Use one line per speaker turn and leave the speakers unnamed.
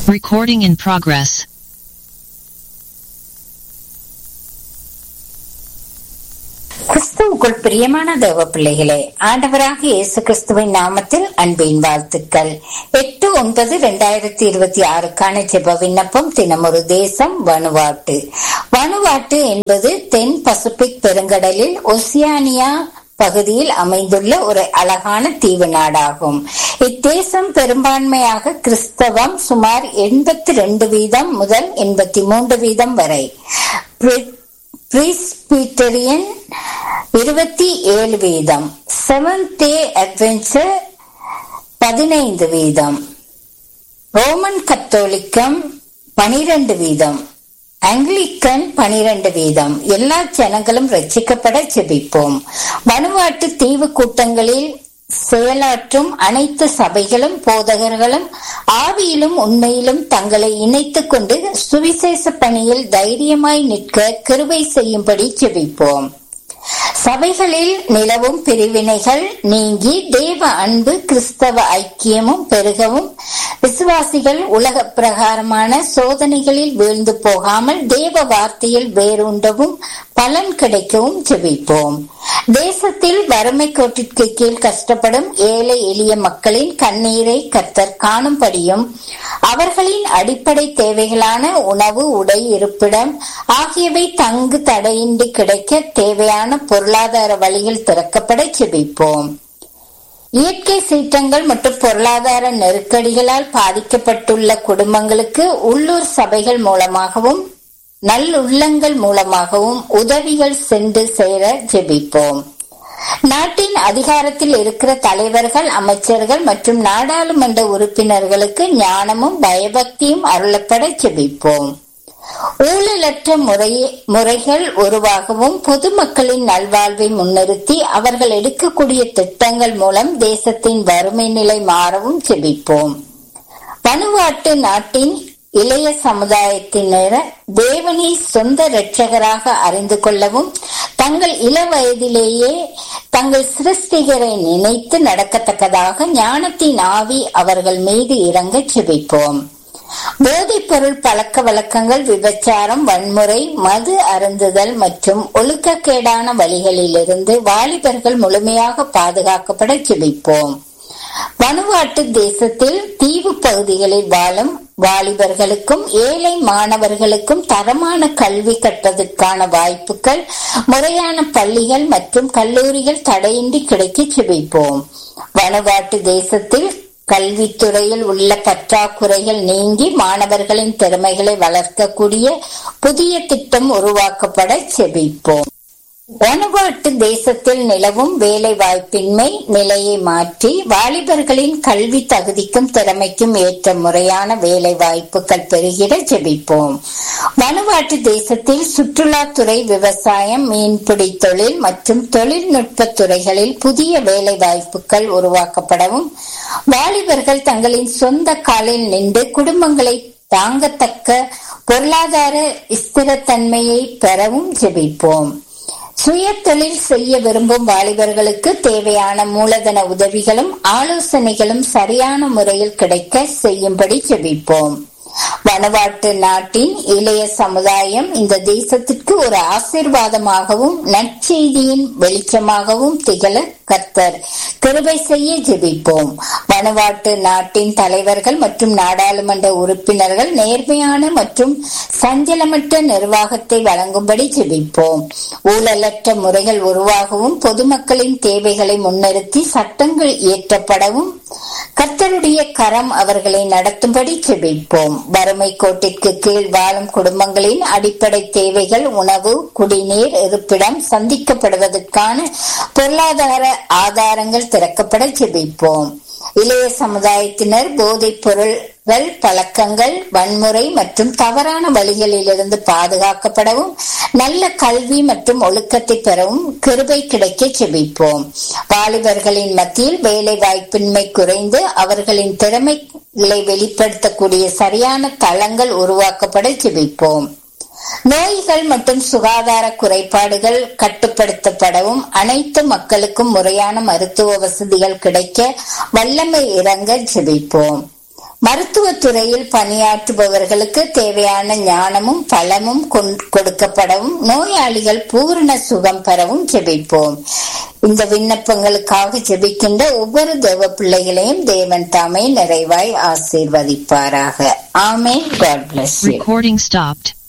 Recording in progress.
கிறிஸ்துவுக்குள் பிரியமான தேவ பிள்ளைகளே ஆண்டவராக இயேசு கிறிஸ்துவின் நாமத்தில் அன்பின் வாழ்த்துக்கள் எட்டு ஒன்பது இரண்டாயிரத்தி இருபத்தி ஆறுக்கான ஜெப விண்ணப்பம் தினமொரு தேசம் வனுவாட்டு வனுவாட்டு என்பது தென் பசிபிக் பெருங்கடலில் ஒசியானியா பகுதியில் அமைந்துள்ள ஒரு அழகான தீவு நாடாகும் இத்தேசம் பெரும்பான்மையாக கிறிஸ்தவம் சுமார் எண்பத்தி ரெண்டு வீதம் முதல் எண்பத்தி மூன்று வீதம் வரை பிரிஸ்பிட்டரியன் இருபத்தி ஏழு வீதம் செவன்த் டே அட்வென்ச்சர் பதினைந்து வீதம் ரோமன் கத்தோலிக்கம் பனிரெண்டு வீதம் ஆங்கிலிக்கன் பனிரெண்டு வீதம் எல்லா ஜனங்களும் ரட்சிக்கப்பட செபிப்போம் வனுவாட்டு தீவு கூட்டங்களில் செயலாற்றும் அனைத்து சபைகளும் போதகர்களும் ஆவியிலும் உண்மையிலும் தங்களை இணைத்துக் கொண்டு சுவிசேஷ பணியில் தைரியமாய் நிற்க கிருபை செய்யும்படி செபிப்போம் சபைகளில் நிலவும் பிரிவினைகள் நீங்கி தேவ அன்பு கிறிஸ்தவ ஐக்கியமும் பெருகவும் விசுவாசிகள் உலக பிரகாரமான சோதனைகளில் வீழ்ந்து போகாமல் தேவ வார்த்தையில் வேரூண்டவும் பலன் கிடைக்கவும் செபிப்போம் தேசத்தில் வறுமை கோட்டிற்கு கீழ் கஷ்டப்படும் ஏழை எளிய மக்களின் கண்ணீரை கத்தர் காணும்படியும் அவர்களின் அடிப்படை தேவைகளான உணவு உடை இருப்பிடம் ஆகியவை தங்கு தடையின்றி கிடைக்க தேவையான பொருளாதார வழிகள் திறக்கப்பட செபிப்போம் இயற்கை சீற்றங்கள் மற்றும் பொருளாதார நெருக்கடிகளால் பாதிக்கப்பட்டுள்ள குடும்பங்களுக்கு உள்ளூர் சபைகள் மூலமாகவும் நல்லுள்ளங்கள் மூலமாகவும் உதவிகள் சென்று சேர ஜெபிப்போம் நாட்டின் அதிகாரத்தில் இருக்கிற தலைவர்கள் அமைச்சர்கள் மற்றும் நாடாளுமன்ற உறுப்பினர்களுக்கு ஞானமும் பயபக்தியும் அருளப்பட ஜெபிப்போம் ஊழலற்ற முறை முறைகள் உருவாகவும் பொதுமக்களின் நல்வாழ்வை முன்னிறுத்தி அவர்கள் எடுக்கக்கூடிய திட்டங்கள் மூலம் தேசத்தின் வறுமை நிலை மாறவும் செபிப்போம் பனுவாட்டு நாட்டின் இளைய சமுதாயத்தினர் தேவனை சொந்த இரட்சகராக அறிந்து கொள்ளவும் தங்கள் இள வயதிலேயே தங்கள் சிருஷ்டிகரை நினைத்து நடக்கத்தக்கதாக ஞானத்தின் ஆவி அவர்கள் மீது இறங்க செபிப்போம் போதைப் பொருள் பழக்க வழக்கங்கள் விபச்சாரம் வன்முறை மது அருந்துதல் மற்றும் ஒழுக்கக்கேடான வழிகளிலிருந்து வாலிபர்கள் முழுமையாக பாதுகாக்கப்பட செபிப்போம் வனுவாட்டு தேசத்தில் தீவு பகுதிகளில் வாழும் வாலிபர்களுக்கும் ஏழை மாணவர்களுக்கும் தரமான கல்வி கற்பதற்கான வாய்ப்புகள் முறையான பள்ளிகள் மற்றும் கல்லூரிகள் தடையின்றி கிடைக்க செபிப்போம் வனுவாட்டு தேசத்தில் கல்வித்துறையில் உள்ள பற்றாக்குறைகள் நீங்கி மாணவர்களின் திறமைகளை வளர்க்கக்கூடிய புதிய திட்டம் உருவாக்கப்பட செபிப்போம் வனுவாட்டு தேசத்தில் நிலவும் வேலை வாய்ப்பின்மை நிலையை மாற்றி வாலிபர்களின் கல்வி தகுதிக்கும் திறமைக்கும் ஏற்ற முறையான வேலை வாய்ப்புகள் பெறுகிற ஜெபிப்போம் வனுவாட்டு தேசத்தில் சுற்றுலாத்துறை விவசாயம் மீன்பிடி தொழில் மற்றும் தொழில்நுட்ப துறைகளில் புதிய வேலை வாய்ப்புகள் உருவாக்கப்படவும் வாலிபர்கள் தங்களின் சொந்த காலில் நின்று குடும்பங்களை தாங்கத்தக்க பொருளாதார ஸ்திரத்தன்மையை பெறவும் ஜெபிப்போம் சுய தொழில் செய்ய விரும்பும் வாலிபர்களுக்கு தேவையான மூலதன உதவிகளும் ஆலோசனைகளும் சரியான முறையில் கிடைக்க செய்யும்படி செபிப்போம் வனவாட்டு நாட்டின் இளைய சமுதாயம் இந்த தேசத்திற்கு ஒரு ஆசிர்வாதமாகவும் நற்செய்தியின் வெளிச்சமாகவும் திகழ கர்த்தர் கிருபை செய்ய ஜெபிப்போம் வனவாட்டு நாட்டின் தலைவர்கள் மற்றும் நாடாளுமன்ற உறுப்பினர்கள் நேர்மையான மற்றும் சஞ்சலமற்ற நிர்வாகத்தை வழங்கும்படி ஜெபிப்போம் ஊழலற்ற முறைகள் உருவாகவும் பொதுமக்களின் தேவைகளை முன்னிறுத்தி சட்டங்கள் இயற்றப்படவும் கர்த்தருடைய கரம் அவர்களை நடத்தும்படி செபிப்போம் வறுமை கோட்டிற்கு கீழ் வாழும் குடும்பங்களின் அடிப்படை தேவைகள் உணவு குடிநீர் இருப்பிடம் சந்திக்கப்படுவதற்கான பொருளாதார ஆதாரங்கள் திறக்கப்பட செபிப்போம் இளைய சமுதாயத்தினர் போதைப் பொருள்கள் பழக்கங்கள் வன்முறை மற்றும் தவறான வழிகளிலிருந்து பாதுகாக்கப்படவும் நல்ல கல்வி மற்றும் ஒழுக்கத்தை பெறவும் கிருபை கிடைக்க செபிப்போம் வாலிபர்களின் மத்தியில் வேலை வாய்ப்பின்மை குறைந்து அவர்களின் திறமைகளை வெளிப்படுத்தக்கூடிய சரியான தளங்கள் உருவாக்கப்பட செபிப்போம் நோய்கள் மற்றும் சுகாதார குறைபாடுகள் கட்டுப்படுத்தப்படவும் அனைத்து மக்களுக்கும் முறையான மருத்துவ வசதிகள் கிடைக்க வல்லமை இறங்க ஜெபிப்போம் மருத்துவத் துறையில் பணியாற்றுபவர்களுக்கு தேவையான ஞானமும் பலமும் கொண்- கொடுக்கப்படவும் நோயாளிகள் பூரண சுகம் பெறவும் ஜெபிப்போம் இந்த விண்ணப்பங்களுக்காக ஜெபிக்கின்ற ஒவ்வொரு தேவ பிள்ளைகளையும் தேவன் தாமே நிறைவாய் ஆசீர்வதிப்பாராக amen God bless you
Recording stopped.